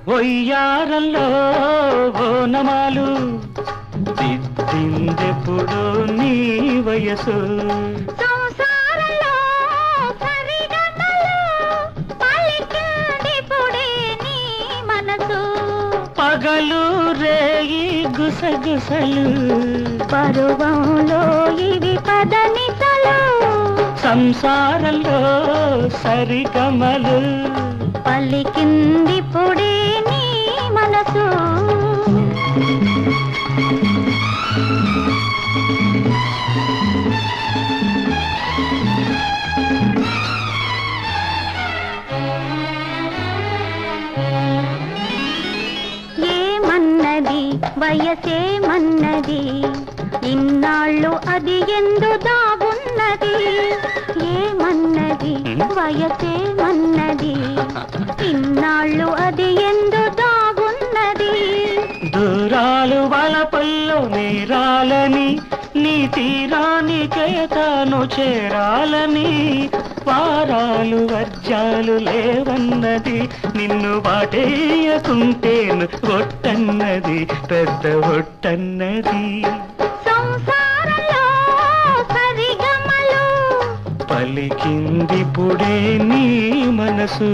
ఒయ్యారంలో ఓనమాలు దిద్దిందెప్పుడు నీ వయసు సంసారంలో సరిగమలు పలికిందిప్పుడే నీ మనసు పగలు రేయి గుసగుసలు పరువంలో ఇవి పదనిసలు సంసారంలో సరిగమలు పలికిందిప్పుడే నీ మనసు ఏమన్నది వయసేమన్నది ఇన్నాళ్ళు అది ఎందు దాగున్నది ఏమన్నది వయసేమన్నది ఇన్నాళ్ళు అది ఎందు దాగున్నది దూరాలు వలపల్లో నేరాలని నీ తీరానికే తాను చేరాలని వారాలు వర్జాలు లేవన్నది నిన్ను వాటేయకుంటేను ఒట్టన్నది పెద్ద ఒట్టన్నది సంసారంలో సరిగమలు పలికిందిపుడే నీ మనసు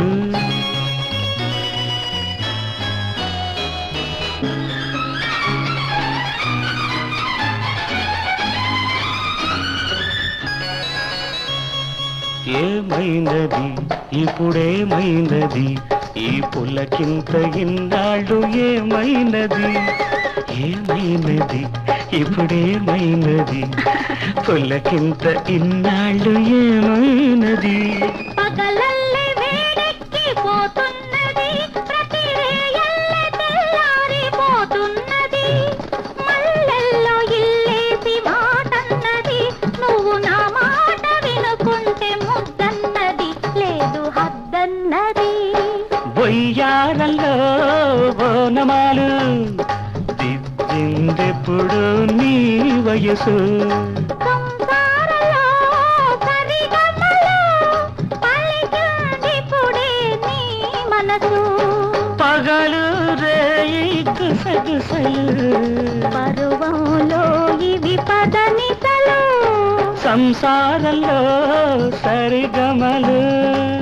ఏమైనది ఇప్పుడేమైనది ఈ పులకింత ఇన్నాళ్ళు ఏమైనది ఏమైనది ఇప్పుడేమైనది పులకింత ఇన్నాళ్ళు ఏమైనది పగలల్లే వేడెక్కి పోతున్నది ప్రతి రేయల్లే తెల్లారిపోతున్నది మల్లెల్లో ఇల్లేసి మాటన్నది నువ్వు నా మాట వినుకుంటే ముద్దన్నది లేదు హద్దన్నది బొయ్యారంలో బోనమాలు దిద్దిందెప్పుడు నీ వయసు సంసారంలో సరిగమలు పలికిందిప్పుడే నీ మనసు పగలు రేయి గుసగుసలు పరువంలో ఇవి పదనిసలు సంసారంలో సరిగమలు